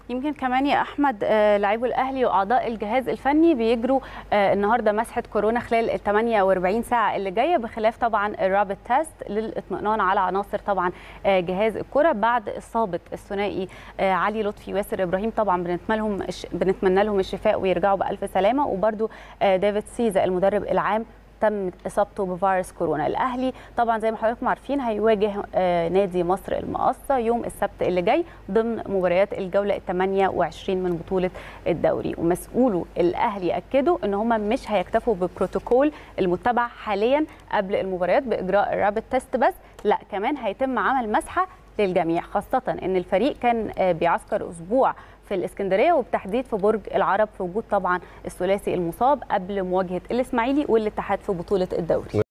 يمكن كمان يا احمد آه، لاعبو الاهلي واعضاء الجهاز الفني بيجروا آه، النهارده مسحه كورونا خلال ال 48 ساعه اللي جايه بخلاف طبعا الرابط تيست للاطمئنان على عناصر طبعا آه، جهاز الكره بعد اصابه الثنائي آه، علي لطفي واسر ابراهيم طبعا بنتمنى لهم الش- بنتمنى لهم الشفاء ويرجعوا بالف سلامه وبرده ديفيد سيزا المدرب العام تم اصابته بفيروس كورونا الاهلي طبعا زي ما حضراتكم عارفين هيواجه آه، نادي مصر المقاصه يوم السبت اللي جاي ضمن مباريات الجوله ال 28 من بطوله الدوري ومسؤولو الاهلي اكدوا ان هم مش هيكتفوا ببروتوكول المتبع حاليا قبل المباريات باجراء الرابط تيست بس لا كمان هيتم عمل مسحه للجميع خاصة أن الفريق كان آه، بيعسكر أسبوع في الإسكندرية وبالتحديد في برج العرب في وجود طبعا الثلاثي المصاب قبل مواجهة الإسماعيلي والاتحاد في بطولة الدوري